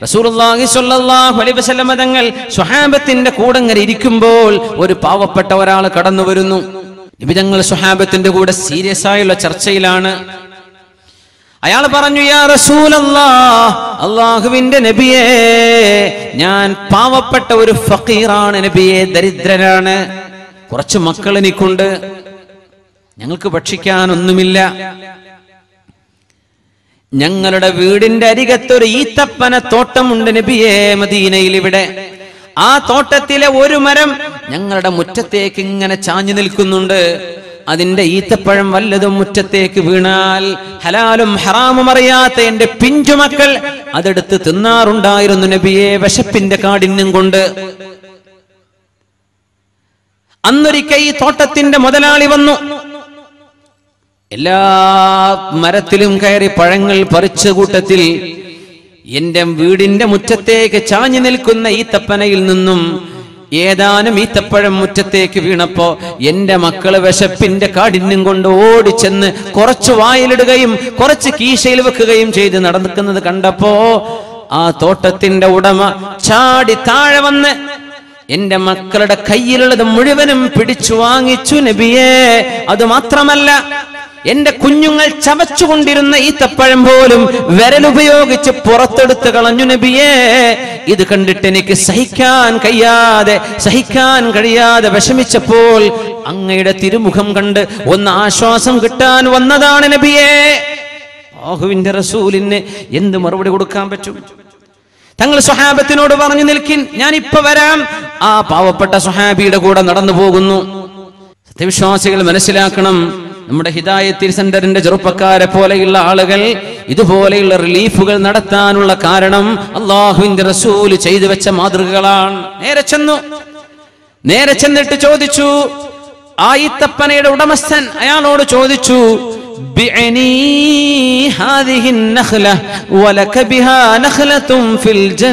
റസൂലുള്ളാഹി സ്വല്ലല്ലാഹു അലൈഹി വസല്ലമ തങ്ങൾ സ്വഹാബത്തിന്റെ കൂടെ ഇങ്ങനെ ഇരിക്കുമ്പോൾ ഒരു പാവപ്പെട്ട ഒരാൾ കടന്നു വരുന്നു നബി തങ്ങൾ സ്വഹാബത്തിന്റെ കൂടെ സീരിയസ് ആയുള്ള ചർച്ചയിലാണ് അയാൾ പറഞ്ഞു യാ റസൂലല്ലാ അള്ളാഹുവിന്റെ നബിയേ ഞാൻ പാവപ്പെട്ട ഒരു ഫക്കീറാണ് നബിയെ ദരിദ്രനാണ് കുറച്ച് മക്കൾ എനിക്കുണ്ട് ഞങ്ങൾക്ക് ഭക്ഷിക്കാനൊന്നുമില്ല ഞങ്ങളുടെ വീടിന്റെ അരികത്തൊരു ഈത്തപ്പന തോട്ടമുണ്ട് നബിയേ മദീനയിൽ ഇവിടെ ആ തോട്ടത്തിലെ ഒരു മരം ഞങ്ങളുടെ മുറ്റത്തേക്ക് ഇങ്ങനെ ചാഞ്ഞു നിൽക്കുന്നുണ്ട് അതിന്റെ ഈത്തപ്പഴം വല്ലതും മുറ്റത്തേക്ക് വീണാൽ ഹലാലും ഹറാമും അറിയാത്ത എന്റെ പിഞ്ചുമക്കൾ അതെടുത്ത് തിന്നാറുണ്ടായിരുന്നു നബിയെ വിശപ്പിന്റെ കാഠിന്യം കൊണ്ട് അന്നൊരിക്കൽ ഈ തോട്ടത്തിന്റെ മുതലാളി വന്നു എല്ലാ മരത്തിലും കയറി പഴങ്ങൾ പറിച്ച കൂട്ടത്തിൽ എന്റെ വീടിന്റെ മുറ്റത്തേക്ക് ചാഞ്ഞു നിൽക്കുന്ന ഈ തപ്പനയിൽ നിന്നും ഏതാനും ഈത്തപ്പഴം മുറ്റത്തേക്ക് വീണപ്പോ എന്റെ മക്കള് വിശപ്പിന്റെ കാഠിന്യം കൊണ്ട് ഓടിച്ചെന്ന് കുറച്ച് വായിലിടുകയും കുറച്ച് കീശയിൽ വെക്കുകയും ചെയ്ത് നടക്കുന്നത് കണ്ടപ്പോ ആ തോട്ടത്തിന്റെ ഉടമ ചാടി താഴെ വന്ന് എന്റെ മക്കളുടെ കയ്യിലുള്ളത് മുഴുവനും പിടിച്ചു വാങ്ങിച്ചു നബിയേ അത് മാത്രമല്ല എന്റെ കുഞ്ഞുങ്ങൾ ചവച്ചുകൊണ്ടിരുന്ന ഈ തപ്പഴം പോലും വിരലുപയോഗിച്ച് പുറത്തെടുത്ത് കളഞ്ഞു നബിയേ ഇത് കണ്ടിട്ട് എനിക്ക് സഹിക്കാൻ കഴിയാതെ സഹിക്കാൻ കഴിയാതെ വിഷമിച്ചപ്പോൾ അങ്ങയുടെ തിരുമുഖം കണ്ട് ഒന്ന് ആശ്വാസം കിട്ടാൻ വന്നതാണ് നബിയേ ആഹുവിന്റെ റസൂലിന് എന്ത് മറുപടി കൊടുക്കാൻ പറ്റും തങ്ങൾ സുഹാബത്തിനോട് പറഞ്ഞു നിൽക്കിൻ ഞാൻ ഇപ്പൊ വരാം ആ പാവപ്പെട്ട സുഹാബിയുടെ കൂടെ നടന്നു പോകുന്നു സത്യവിശ്വാസികൾ മനസ്സിലാക്കണം നമ്മുടെ ഹിദായത്തിൽ സെന്ററിന്റെ ചെറുപ്പക്കാരെ പോലെയുള്ള ആളുകൾ ഇതുപോലെയുള്ള റിലീഫുകൾ നടത്താനുള്ള കാരണം അള്ളാഹുവിന്റെ റസൂല് ചെയ്തു വെച്ച മാതൃകകളാണ് നേരെ ചെന്നു നേരെ ചെന്നിട്ട് ചോദിച്ചു ആ ഈത്തപ്പനയുടെ ഉടമസ്ഥൻ അയാളോട് ചോദിച്ചു بعني هذه النخلة ولك بها نخلة في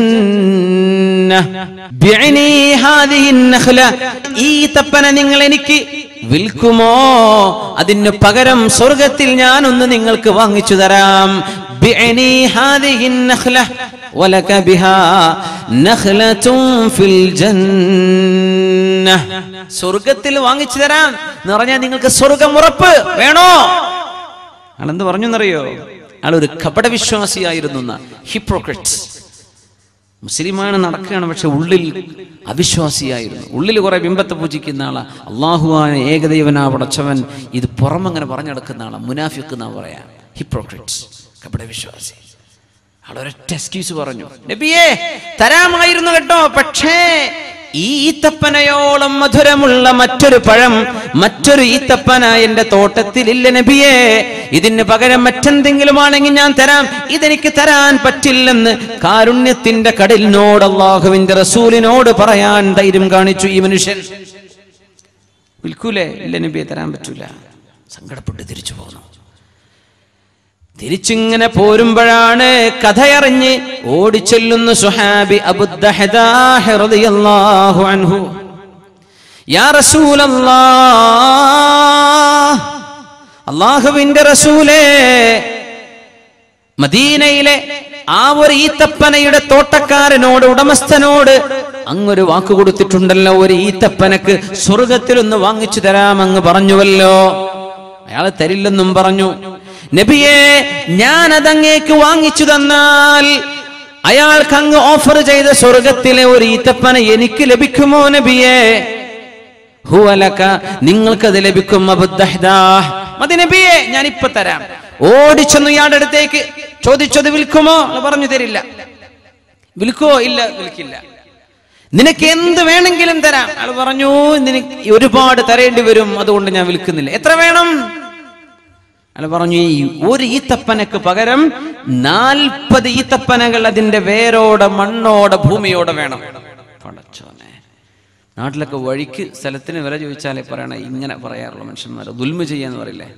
الجنة بعني هذه النخلة ഈ തപ്പന നിങ്ങൾ എനിക്ക് വിൽക്കുമോ അതിന് പകരം സ്വർഗത്തിൽ ഞാനൊന്ന് നിങ്ങൾക്ക് വാങ്ങിച്ചു തരാം بعني هذه النخلة ولك بها نخلة في الجنة സ്വർഗത്തിൽ വാങ്ങിച്ചു തരാം എന്ന് പറഞ്ഞാൽ നിങ്ങൾക്ക് സ്വർഗം ഉറപ്പ് വേണോ ആളെന്ത് പറഞ്ഞു എന്നറിയോ ആൾ ഒരു കപടവിശ്വാസിയായിരുന്നു ഹിപ്രോക്രറ്റ്സ് മുസ്ലിമാണ് നടക്കുകയാണ് പക്ഷെ ഉള്ളിൽ അവിശ്വാസിയായിരുന്നു ഉള്ളിൽ കുറെ ബിംബത്തെ പൂജിക്കുന്ന ആളാ അള്ളാഹുവാൻ ഏകദൈവനാ പടച്ചവൻ ഇത് പുറമങ്ങനെ പറഞ്ഞു നടക്കുന്ന ആളാ മുനാഫിക്ക് എന്നാ പറയാ ഹിപ്രോക്രറ്റ്സ് കപടവിശ്വാസി ആൾ ഒരൊറ്റ എക്സ്ക്യൂസ് പറഞ്ഞു നബിയേ തരാമായിരുന്നു കേട്ടോ പക്ഷേ ഈ ഈത്തപ്പനയോളം മധുരമുള്ള മറ്റൊരു പഴം മറ്റൊരു ഈത്തപ്പന എന്റെ തോട്ടത്തിലില്ല നബിയേ ഇതിന് പകരം മറ്റെന്തെങ്കിലും ആണെങ്കിൽ ഞാൻ തരാം ഇതെനിക്ക് തരാൻ പറ്റില്ലെന്ന് കാരുണ്യത്തിന്റെ കടലിനോട് അള്ളാഹുവിന്റെ റസൂലിനോട് പറയാൻ ധൈര്യം കാണിച്ചു ഈ മനുഷ്യൻ വിൽക്കൂലേ ഇല്ല നബിയെ തരാൻ പറ്റൂല സങ്കടപ്പെട്ട് തിരിച്ചു പോന്നു തിരിച്ചിങ്ങനെ പോരുമ്പോഴാണ് കഥയറിഞ്ഞ് ഓടിച്ചെല്ലുന്ന സുഹാബി അബുദ്ദഹദാഹ് റളിയല്ലാഹു അൻഹു യാ റസൂലല്ലാഹ് അള്ളാഹുവിന്റെ റസൂലേ മദീനയിലെ ആ ഒരു ഈത്തപ്പനയുടെ തോട്ടക്കാരനോട് ഉടമസ്ഥനോട് അങ്ങൊരു വാക്ക് കൊടുത്തിട്ടുണ്ടല്ലോ ഒരു ഈത്തപ്പനക്ക് സ്വർഗത്തിലൊന്ന് വാങ്ങിച്ചു തരാം അങ്ങ് പറഞ്ഞുവല്ലോ അയാൾ തരില്ലെന്നും പറഞ്ഞു നബിയെ ഞാൻ അതങ്ങേക്ക് വാങ്ങിച്ചു തന്നാൽ അയാൾക്ക് അങ്ങ് ഓഫർ ചെയ്ത സ്വർഗത്തിലെ ഒരു ഈത്തപ്പന എനിക്ക് ലഭിക്കുമോ നബിയെ ഹുവലക നിങ്ങൾക്കത് ലഭിക്കും അബുദ്ദഹ്ദാഹ് മതി നബിയെ ഞാൻ ഇപ്പൊ തരാം ഓടിച്ചെന്നു ഇയാളുടെ അടുത്തേക്ക് ചോദിച്ചത് വിൽക്കുമോ എന്ന് പറഞ്ഞു തരില്ല വിൽക്കുമോ ഇല്ല വിൽക്കില്ല നിനക്ക് എന്ത് വേണമെങ്കിലും തരാം അയാൾ പറഞ്ഞു നിനക്ക് ഒരുപാട് തരേണ്ടി വരും അതുകൊണ്ട് ഞാൻ വിൽക്കുന്നില്ല എത്ര വേണം അയാൾ പറഞ്ഞു ഈ ഒരു ഈത്തപ്പനക്ക് പകരം നാൽപ്പത് ഈത്തപ്പനകൾ അതിന്റെ വേരോടെ മണ്ണോടെ ഭൂമിയോടെ വേണം പടച്ചോനെ നാട്ടിലൊക്കെ വഴിക്ക് സ്ഥലത്തിന് വില ചോദിച്ചാലേ പറയണ ഇങ്ങനെ പറയാറുള്ള മനുഷ്യന്മാർ ദുൽമ ചെയ്യാന്ന് പറയില്ലേ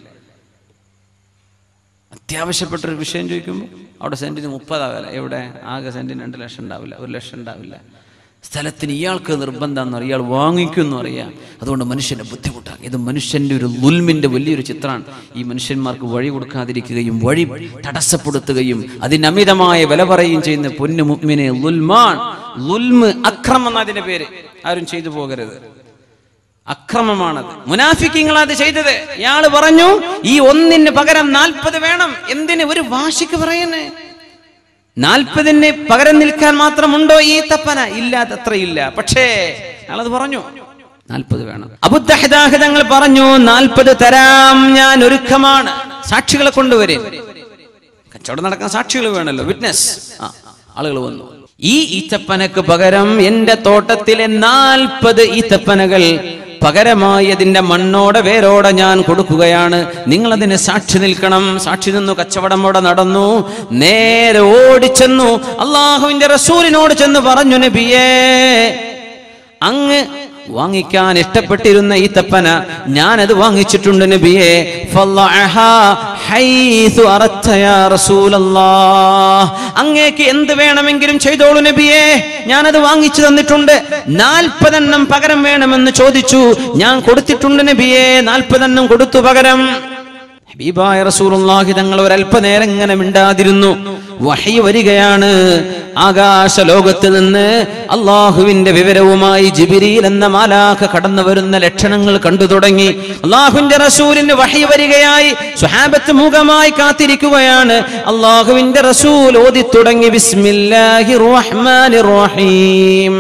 അത്യാവശ്യപ്പെട്ടൊരു വിഷയം ചോദിക്കുമ്പോൾ അവിടെ സെന്റിന് മുപ്പതാ വില എവിടെ ആകെ സെന്റിന് രണ്ട് ലക്ഷം ഉണ്ടാവില്ല ഒരു ലക്ഷം ഉണ്ടാവില്ല സ്ഥലത്തിന് ഇയാൾക്ക് നിർബന്ധമെന്ന് അറിയാം ഇയാൾ വാങ്ങിക്കുമെന്ന് അറിയാം അതുകൊണ്ട് മനുഷ്യനെ ബുദ്ധിമുട്ടാണ് ഇത് മനുഷ്യന്റെ ഒരു ലുൽമിന്റെ വലിയൊരു ചിത്രമാണ് ഈ മനുഷ്യന്മാർക്ക് വഴി കൊടുക്കാതിരിക്കുകയും വഴി തടസ്സപ്പെടുത്തുകയും അതിന് അമിതമായ വില പറയുകയും ചെയ്യുന്ന പൊന്നു മുഗ്മിനെ ലുൽമാൻ ലുൽമ് അക്രമം എന്ന അതിന്റെ പേര് ആരും ചെയ്തു പോകരുത് അക്രമമാണത് മുനാഫിക്കങ്ങൾ അത് ചെയ്തത് ഇയാള് പറഞ്ഞു ഈ ഒന്നിന് പകരം നാൽപ്പത് വേണം എന്തിന് ഒരു വാശിക്ക് പറയുന്നേ നാൽപ്പതിന് പകരം നിൽക്കാൻ മാത്രമുണ്ടോ ഈ തപ്പന ഇല്ല അതത്രയില്ല പക്ഷേ അയാളത് പറഞ്ഞു നാൽപ്പത് വേണം അബുദ്ദഹിതാഹിതങ്ങൾ പറഞ്ഞു നാൽപ്പത് തരാം ഞാൻ ഒരുക്കമാണ് സാക്ഷികളെ കൊണ്ടുവരും കച്ചവടം നടക്കാൻ സാക്ഷികൾ വേണമല്ലോ വിറ്റ്നസ് ആളുകൾ വന്നു ഈ ഈത്തപ്പനക്ക് പകരം എന്റെ തോട്ടത്തിലെ നാൽപ്പത് ഈത്തപ്പനകൾ പകരമായി അതിന്റെ മണ്ണോടെ വേരോടെ ഞാൻ കൊടുക്കുകയാണ് നിങ്ങൾ അതിന് സാക്ഷി നിൽക്കണം സാക്ഷി നിന്നു കച്ചവടം അവിടെ നടന്നു നേരെ ഓടിച്ചെന്നു അള്ളാഹുവിന്റെ റസൂലിനോട് ചെന്ന് പറഞ്ഞു നബിയേ അങ്ങ് വാങ്ങിക്കാൻ ഇഷ്ടപ്പെട്ടിരുന്ന ഈ തപ്പന ഞാനത് വാങ്ങിച്ചിട്ടുണ്ട് നബിയെ ഫല്ലഅഹാ ഹൈസു അറത്ത യാ റസൂലല്ലാഹ്. അങ്ങേക്ക് എന്ത് വേണമെങ്കിലും ചെയ്തോളൂ നബിയെ ഞാനത് വാങ്ങിച്ചു തന്നിട്ടുണ്ട് നാൽപ്പതെണ്ണം പകരം വേണമെന്ന് ചോദിച്ചു ഞാൻ കൊടുത്തിട്ടുണ്ട് നബിയെ നാൽപ്പതെണ്ണം കൊടുത്തു പകരം ഹബീബായ റസൂലുള്ളാഹി തങ്ങൾ ഒരല്പനേരം ഇങ്ങനെ മിണ്ടാതിരുന്നു വഹി വരികയാണ് ആകാശ ലോകത്ത് നിന്ന് അള്ളാഹുവിന്റെ വിവരവുമായി ജിബിരിയിൽ എന്ന മാലാഖ കടന്നു വരുന്ന ലക്ഷണങ്ങൾ കണ്ടു തുടങ്ങി അള്ളാഹുവിന്റെ റസൂലിന് വഹി വരികയായി സുഹാബത്ത് മുഖമായി കാത്തിരിക്കുകയാണ് അള്ളാഹുവിന്റെ റസൂൽ ഓതി തുടങ്ങി ബിസ്മില്ലാഹിർ റഹ്മാനിർ റഹീം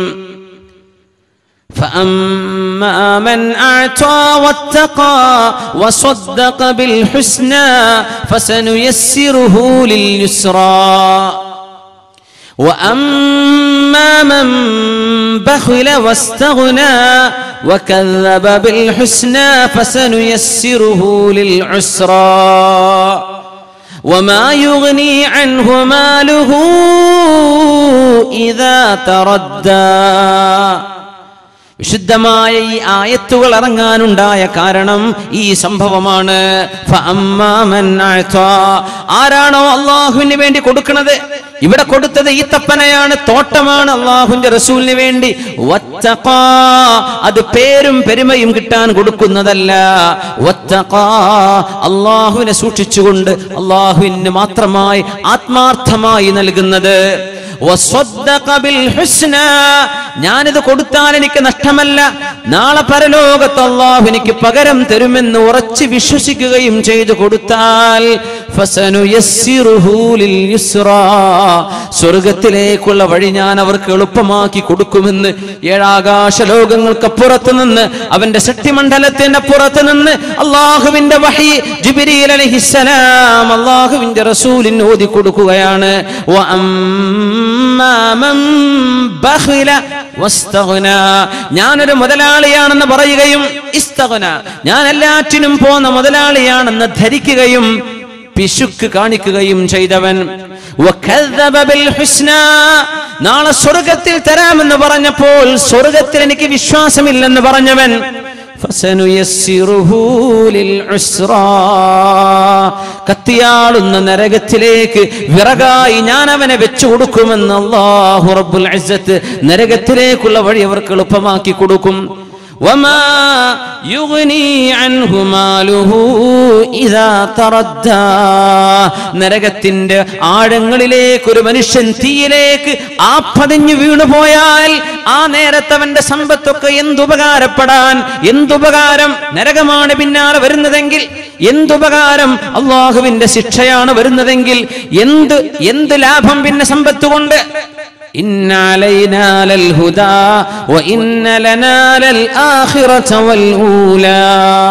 فأما من أعطى واتقى وصدق بالحسنى فسنيسره لليسرى وأما من بخل واستغنى وكذب بالحسنى فسنيسره للعسرى وما يغني عنه ماله إذا تردى വിശുദ്ധമായ ഈ ആയത്തുകൾ ഇറങ്ങാനുണ്ടായ കാരണം ഈ സംഭവമാണ് ഫഅമ്മാമൻ അഅ്താ. ആരാണോ അള്ളാഹുവിന് വേണ്ടി കൊടുക്കുന്നത് ഇവിടെ കൊടുത്തത് ഈ തപ്പനയാണ് തോട്ടമാണ് അള്ളാഹുവിന്റെ റസൂലിന് വേണ്ടി വത്തഖാ. അത് പേരും പെരുമയും കിട്ടാൻ കൊടുക്കുന്നതല്ല വത്തഖാ. അള്ളാഹുവിനെ സൂക്ഷിച്ചുകൊണ്ട് അള്ളാഹുവിന് മാത്രമായി ആത്മാർത്ഥമായി നൽകുന്നത് വസ്വദ്ദഖ ബിൽ ഹുസ്ന. ഞാനിത് കൊടുത്താൽ എനിക്ക് നഷ്ടമല്ല നാളെ പരലോകത്ത് അള്ളാഹു എനിക്ക് പകരം തരുമെന്ന് ഉറച്ചു വിശ്വസിക്കുകയും ചെയ്തു കൊടുത്താൽ ഫസനുയസ്സിറുഹു ലിൽ യുസ്റാ. സ്വർഗത്തിലേക്കുള്ള വഴി ഞാൻ അവർക്ക് എളുപ്പമാക്കി കൊടുക്കുമെന്ന് ഏഴാകാശ ലോകങ്ങൾക്കപ്പുറത്ത് നിന്ന് അവന്റെ ശക്തിമണ്ഡലത്തിന്റെ പുറത്ത് നിന്ന് അള്ളാഹുവിന്റെ വഹി ജിബിരിൽ അലഹിസലാം അള്ളാഹുവിന്റെ റസൂലിന് ഓതി കൊടുക്കുകയാണ് വഅമ്മാ മൻ ബഖില വസ്തഗ്ന. ഞാനൊരു മുതലാളിയാണെന്ന് പറയുകയും ഇസ്തഗ്ന. ഞാൻ എല്ലാറ്റിനും പോന്ന മുതലാളിയാണെന്ന് ധരിക്കുകയും പിശുക്ക് കാണിക്കുകയും ചെയ്തവൻ വകദ്ദബ ബിൽ ഹുസ്ന. നാളെ സ്വർഗത്തിൽ തരാമെന്ന് പറഞ്ഞപ്പോൾ സ്വർഗത്തിൽ എനിക്ക് വിശ്വാസമില്ലെന്ന് പറഞ്ഞവൻ ഫസനുയസ്സിറുഹു ലിൽ ഉസ്റാ. കത്തിയാളുന്ന നരകത്തിലേക്ക് വിറകായി ഞാൻ അവനെ വെച്ചു കൊടുക്കുമെന്ന് അല്ലാഹു റബ്ബുൽ ഇസ്സത്ത് നരകത്തിലേക്കുള്ള വഴി അവർക്ക് എളുപ്പമാക്കി കൊടുക്കും وما يغني عنه ماله إذا تردى നരകത്തിന്റെ ആഴങ്ങളിലേക്ക് ഒരു മനുഷ്യൻ തീയിലേക്ക് ആപ്പതിഞ്ഞു വീണുപോയാൽ ആ നേരത്തെ അവന്റെ സമ്പത്തൊക്കെ എന്തുപകാരപ്പെടാൻ എന്തുപകാരം നരകമാണ് പിന്നാലെ വരുന്നതെങ്കിൽ എന്തുപകാരം അള്ളാഹുവിന്റെ ശിക്ഷയാണ് വരുന്നതെങ്കിൽ എന്ത് എന്ത് ലാഭം പിന്നെ സമ്പത്ത് കൊണ്ട് إن علينا للهدى وإن لنا للآخرة والأولى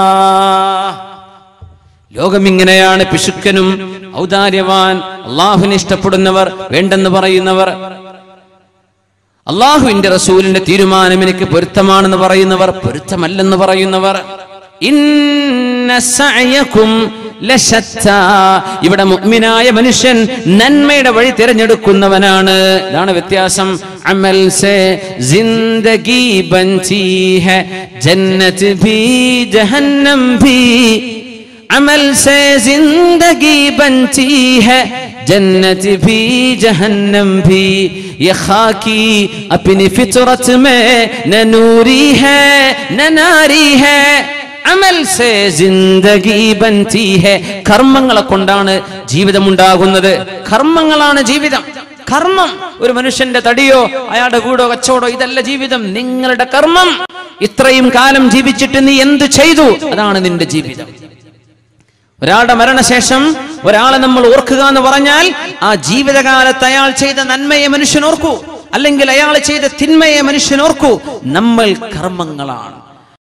ലോകം ഇങ്ങനെയാണ് പിശുക്കനും ഔദാര്യവാൻ അള്ളാഹുവിനെ ഇഷ്ടപ്പെടുന്നവർ വേണ്ടെന്ന് പറയുന്നവർ അള്ളാഹുവിന്റെ റസൂലിന്റെ തീരുമാനം എനിക്ക് പൊരുത്തമാണെന്ന് പറയുന്നവർ പൊരുത്തമല്ലെന്ന് പറയുന്നവർ ഇന്ന സഅയകും ലശത്താ. ഇവിടെ മുഅ്മിനായ മനുഷ്യൻ നന്മയുടെ വഴി തിരഞ്ഞെടുക്കുന്നവനാണ് ഇതാണ് വ്യത്യാസം അമൽ സേ ജിന്ദഗി ബൻചി ഹെ ജന്നത്ത് ഭി ജഹന്നം ഭി अमल से जिंदगी बनती है जन्नत भी जहन्नम भी ये खाकी अपनी फितरत में न नूरी है न नारी है അമൽ സേ ജിന്ദഗി ബൻതി ഹെ കർമ്മങ്ങളെ കൊണ്ടാണ് ജീവിതം ഉണ്ടാകുന്നത് കർമ്മങ്ങളാണ് ജീവിതം കർമ്മം ഒരു മനുഷ്യന്റെ തടിയോ അയാളുടെ വീടോ കച്ചവടോ ഇതല്ല ജീവിതം നിങ്ങളുടെ കർമ്മം ഇത്രയും കാലം ജീവിച്ചിട്ട് നീ എന്ത് ചെയ്തു അതാണ് നിന്റെ ജീവിതം ഒരാളുടെ മരണശേഷം ഒരാളെ നമ്മൾ ഓർക്കുക എന്ന് പറഞ്ഞാൽ ആ ജീവിതകാലത്ത് അയാൾ ചെയ്ത നന്മയെ മനുഷ്യൻ ഓർക്കൂ അല്ലെങ്കിൽ അയാൾ ചെയ്ത തിന്മയെ മനുഷ്യൻ ഓർക്കൂ നമ്മൾ കർമ്മങ്ങളാണ്